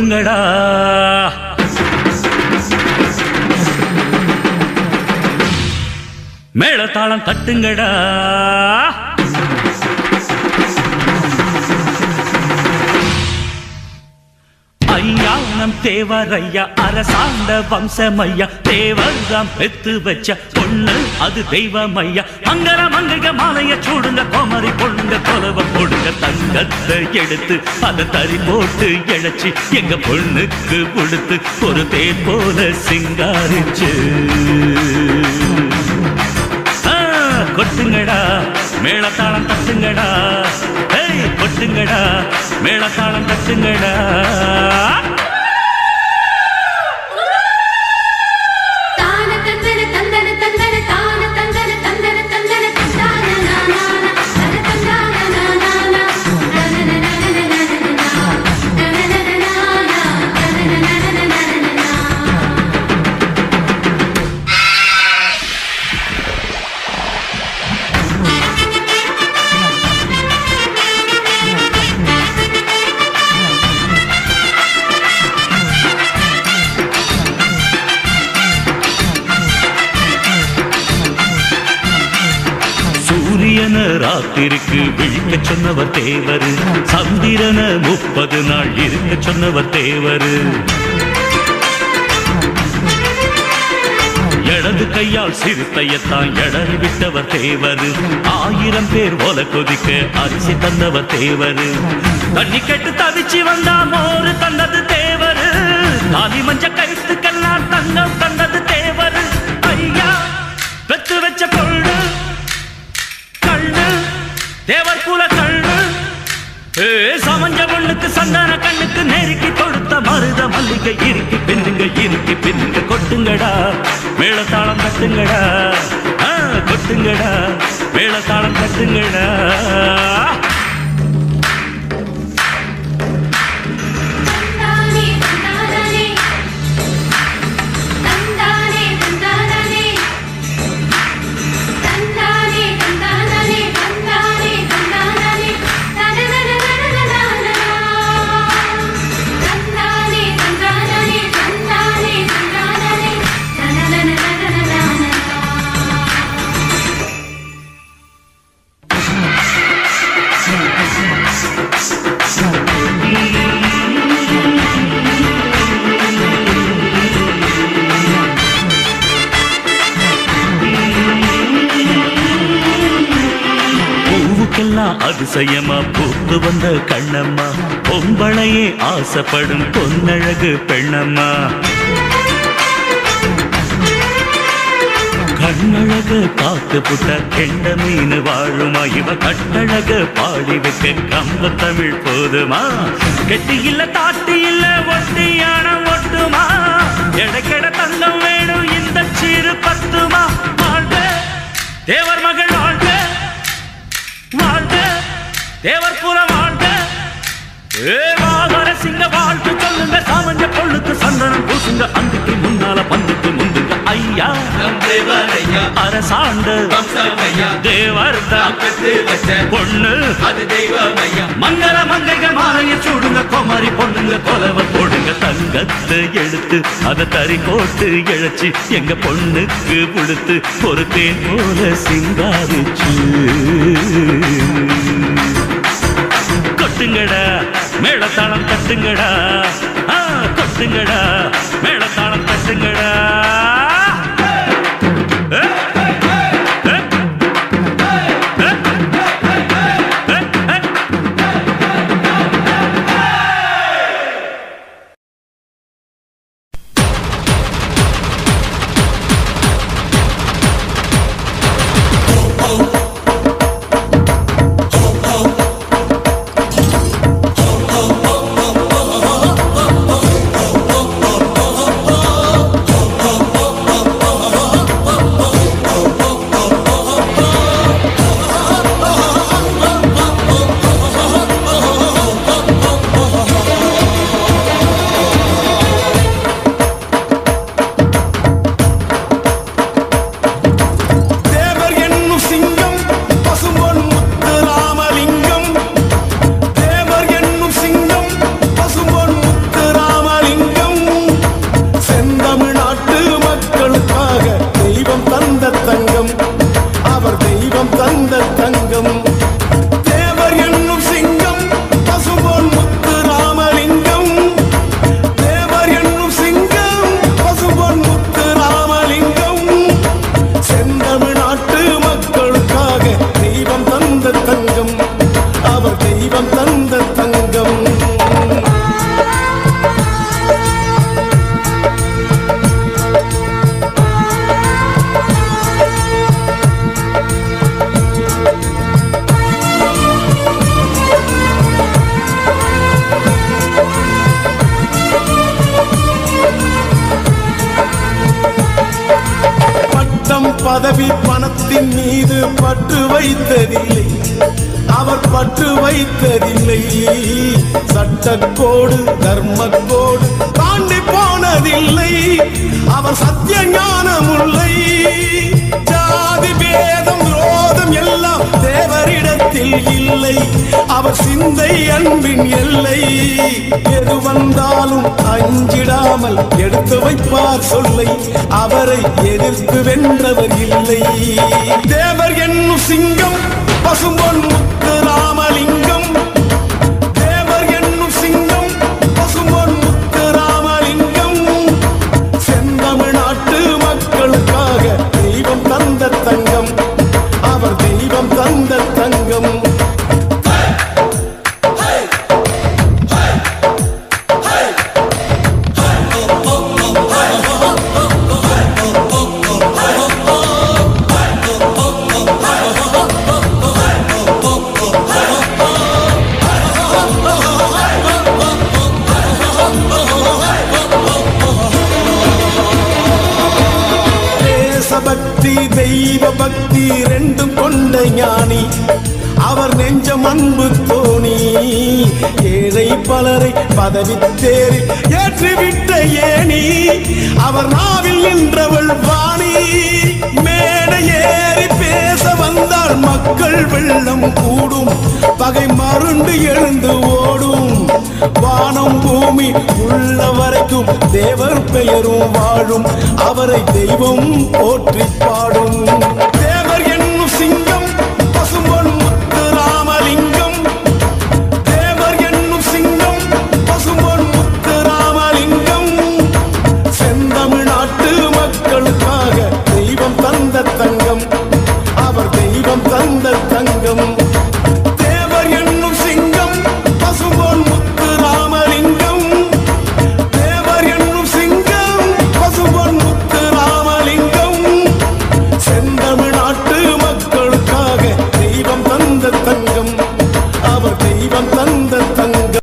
கொட்டுங்கடா மேளதாளம் தட்டுங்கடா ஐயா நம் தேவரையா அரசாண்ட வம்சமையா தேவர்தாம் பெத்து வச்ச பொண்ணு அது தெய்வமையா மங்கர மங்கைக மாலைய சூடுங்க கோமரி பொண்ணுங்க தொலவ போடுங்க தங்கத்தை எடுத்து அதை தறி போட்டு இழைச்சி எங்க பொண்ணுக்கு கொடுத்து ஒரு தேர் போல சிங்காரிச்சு ஆ, கொட்டுங்கடா மேளதாளம் தட்டுங்கடா ஏய் கொட்டுங்கடா மேளதாளம் தட்டுங்கடா தான தந்தன தந்தன தந்தன தான தந்தன தந்தன தந்தன தந்தான நானானா தன தந்தான நானானா நனனனனனனனனா நனனனனனானா நனனனனனனனா சூரியன ராத்திரிக்கு விழிக்க சொன்னவர் தேவரு சந்திரன முப்பது நாள் இருக்க சொன்னவர் தேவரு இடது கையால் சிறுத்தையத்தான் எடறி விட்டவர் தேவரு ஆயிரம் பேர் ஓல கொதிக்க அரிசி தந்தவர் தேவரு தண்ணி கெட்டு தவிச்சு வந்தா மோரு தந்தது தேவரு தாலி மஞ்ச கழுத்துக்கெல்லாம் தங்கம் தந்தது தேவரு ஐயா பெத்து வச்ச பொண்ணு கண்ணு தேவர் குல கண்ணு ஏ சமஞ்ச பொண்ணுக்கு சந்தான கண்ணுக்கு நெருக்கி கொடுத்த மருத மல்லிகை இறுக்கி பின்னுங்க இறுக்கி பின்னுங்க கொட்டுங்கடா மேளதாளம் தட்டுங்கடா ஆ, கொட்டுங்கடா மேளதாளம் தட்டுங்கடா தந்தானே தந்தானே தந்தானே தந்தானே தந்தானே தந்தானே தந்தானே தந்தானே தனனனனனனனா தந்தானே தந்தானே தந்தானே தந்தானே தனனனனனனனா பூவுக்கெல்லாம் அதிசயமா பூத்து வந்த கண்ணம்மா பொம்பளையே ஆசைப்படும் பொன்னழகு பெண்ணம்மா கண்ணழக காத்து புட்ட கெண்ட மீன் வாழுமா இவ கட்டழக பாடி வைக்க கம்ப தமிழ் போதுமா கெட்டி இல்ல தாட்டி இல்ல ஒட்டியான ஒட்டுமா எடக்கெட தங்கம் வேணும் இந்த சிறு பத்துமா வாழ்க தேவர் மகள் வாழ்க வாழ்க தேவர் புற வாழ்க ஏ வாகர சிங்க வாழ்த்து சொல்லுங்க சாமஞ்ச பொண்ணுக்கு சந்தனம் பூசுங்க அங்குக்கு முன்னால பந்துக்கு முந்துங்க ஐயா நம் தேவரையா அரசாண்டு வம்சமையா தேவர்தான் பெத்து வச்ச பொண்ணு அது தெய்வமையா மங்கள மங்கைக மாலைய சூடுங்க கோமாரி பொண்ணுங்க கொலவ போடுங்க தங்கத்தை எடுத்து அதை தறி போட்டு இழைச்சி எங்க பொண்ணுக்கு கொடுத்து ஒரு தேன் போல சிங்காரிச்சு கொட்டுங்கடா மேளத்தாளம் தட்டுங்கடா ஆ, கொட்டுங்கடா மேளத்தாளம் தட்டுங்கடா ஏ, ஏ, ஏ, ஏ, ஏ. ஓ பதவி பணத்தின் மீது பற்று வைத்ததில்லை அவர் பற்று வைத்ததில்லை சட்டக்கோடு தர்மக்கோடு தாண்டி போனதில்லை அவர் சத்திய ஞானமுல்லை ஜாதி பேதம் ரோதம் எல்லாம் தேவரிடத்தில் இல்லை அவர் சிந்தை அன்பின் எல்லை எது வந்தாலும் அஞ்சிடாமல் எடுத்து வைப்பார் சொல்லை அவரை எதிர்த்து வென்றவர் இல்லை தேவர் என்னும் சிங்கம் பசும்பொன் முத்து ராமலிங்கம் தேவர் என்னும் சிங்கம் பசும்பொன் முத்து ராமலிங்கம் செந்தமிழ்நாட்டு மக்களுக்காக தெய்வம் தந்த தங்கம் அவர் தெய்வம் தந்த தங்கம் தேசபக்தி தெய்வ பக்தி ரெண்டும் கொண்ட ஞானி அவர் நெஞ்சம் அன்பு தோணி ஏழை பலரை பதவி தேரில் ஏற்றிவிட்ட ஏணி அவர் நாவில் நின்றவள் வாணி மேடை ஏறி பேச வந்தால் மக்கள் வெள்ளம் கூடும் பகை மருண்டு எழுந்து ஓடும் வானம் பூமி உள்ள வரைக்கும் தேவர் பெயரும் வாழும் அவரை தெய்வம் போற்றி பாடும் தேவர் என்னும் சிங்கம் பசும்பொன் முத்து ராமலிங்கம் தேவர் என்னும் சிங்கம் பசும்பொன் முத்து ராமலிங்கம் செந்தமிழ்நாட்டு மக்களுக்காக தெய்வம் தந்த தங்கம் அவர் தெய்வம் தந்த தங்கம் தேவர் என்னும் சிங்கம் பசும்பொன் முத்து ராமலிங்கம் தேவர் என்னும் சிங்கம் பசும்பொன் முத்து ராமலிங்கம் செந்தமிழ்நாட்டு மக்களுக்காக தெய்வம் தந்த தங்கம் அவர் தெய்வம் தந்த தங்கம்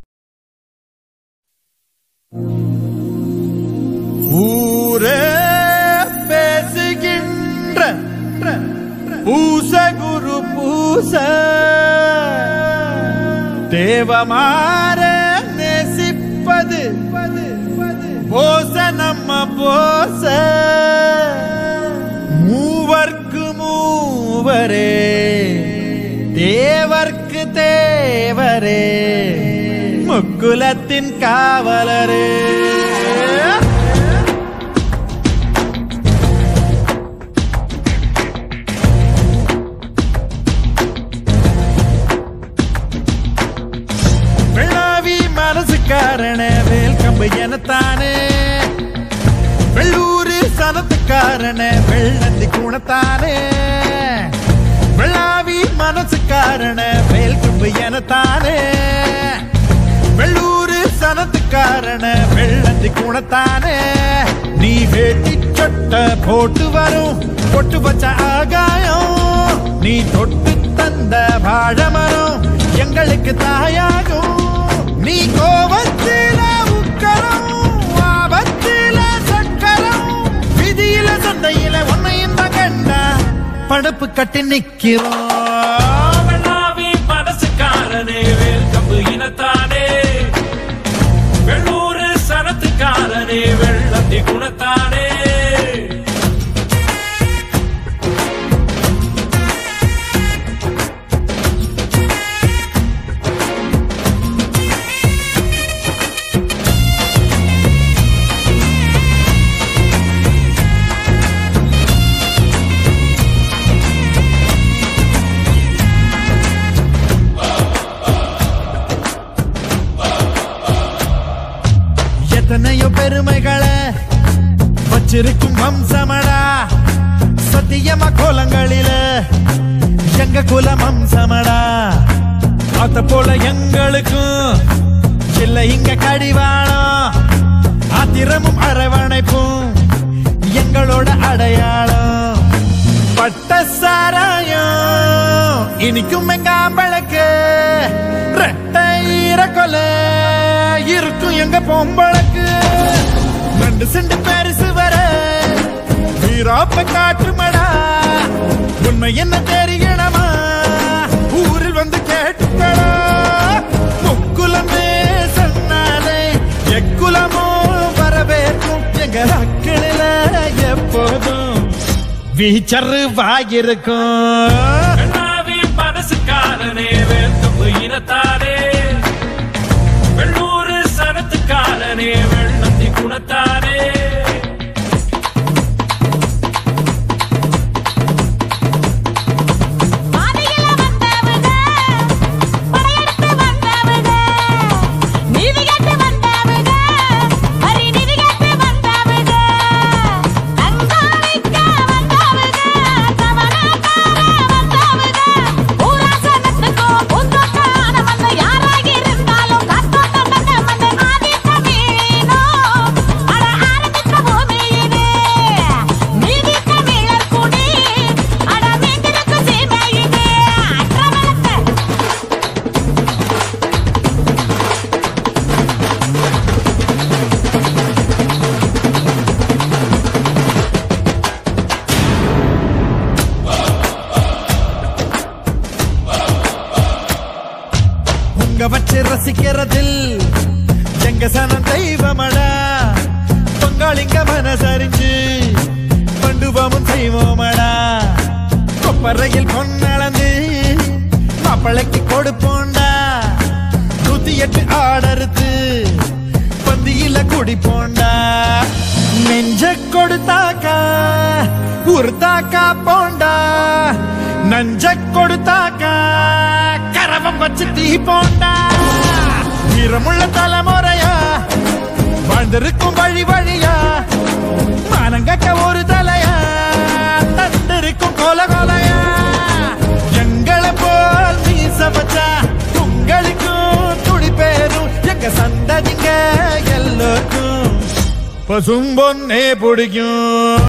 ஊரே பேசுகின்ற பூச குரு பூச தேவமாற நேசிப்பது போச நம்ம போச மூவர்க்கு மூவரே தேவர்க்கு தேவரே முக்குலத்தின் காவலரே வெள்ளாவி மனசுக்காரன வேல் கம்பு எனத்தானே வெள்ளூரு சனத்துக்காரன வெள்ளந்தி குணத்தானே வெள்ளாவி மனசுக்காரன வேல் கம்பு எனத்தானே வெள்ளூரு சனத்துக்காரன வெள்ளந்தி குணத்தானே நீ வேட்டி சொட்ட போட்டு வரும் பொட்டு வச்ச ஆகாயம் நீ தொட்டு தந்த வாழமரம் எங்களுக்கு தாயாகும் நீ கோபத்தில உக்கரம் ஆபத்தில சக்கரம் விதியில சந்தையில உன்னையும் தான் கண்டா படப்பு கட்டி நிக்கிறோம் வெள்ளாவி மனசுக்காரனே வேல்கம்பு இனத்தானே வெள்ளூரு சனத்துக்காரனே வெள்ளத்தி குணத்தானே எத்தனையோ பெருமைகளை வச்சிருக்கும் வம்சமடா சத்தியமா கோலங்களில எங்க குல வம்சமடா அத போல எங்களுக்கும் இல்ல இங்க கடிவாளம் ஆத்திரமும் அரவணைப்பும் எங்களோட அடையாளம் பட்ட சாராயம் இனிக்கும் எங்க ஆம்பளுக்கு ரெட்டை கொலை இருக்கும் எங்க பொம்பளுக்கு ரெண்டு செண்டு பெருசு வர வீராப்ப காட்டுமடா உண்மை என்ன தெரியணுமா ஊரில் வந்து கேட்டுக்கடா முக்குலமே சொன்னாலே எக்குலமோ வரவேற்கும் எங்க அக்களில எப்போதும் வீச்சரு வாயிருக்கும் கண்ணாவி மனசுக்காரனே வேர்க்கம்பு இனத்தானே வெள்ளூர் சனத்துக்காரனே வெள்ளந்தி குணத்தானே பாதையில வந்தவங்க படையெடுத்து வந்தவங்க நீதி கேட்டு வந்தவங்க வரி நிதி கேட்டு வந்தவங்க தங்கம் விற்க வந்தவங்க தவணக்கார வந்தவங்க ஊராசனத்துக்கும் பூந்தோட்டான வந்த யாராக இருந்தாலும் காத்தோட்டம் வந்த வந்த ஆதி தமிழினோ அட ஆரம்பித்த பூமியிலே நீதி தமிழர் குடி அட மீண்டிருக்கு சீமையிலே அற்றவளத்தை உங்க வச்சு ரசிக்கிறதில் எங்க சனம் தெய்வமடா பொங்காளிங்க மனசறிஞ்சு பண்டுவமும் செய்வோமடா கொப்பரையில் பொன்னளந்து மாப்பிளைக்கு கொடுப்போண்டா நூத்தி எட்டு ஆடறுத்து பந்தியில குடிப்போண்டா நெஞ்ச கொடுத்தாக்கா உருத்தாக்கா போண்டா நஞ்ச கொடுத்தாக்கா கரவம் வச்சு தீ போண்டா வீரமுள்ள தலைமுறையா வாழ்ந்திருக்கும் வழி வழியா மானங்கக்க ஒரு தலையா தந்திருக்கும் கொல கொலையா எங்களை போல் மீச வச்சா உங்களுக்கும் துடி பேரும் எங்க சந்ததிங்க எல்லோருக்கும் பசும்பொன்னே பிடிக்கும்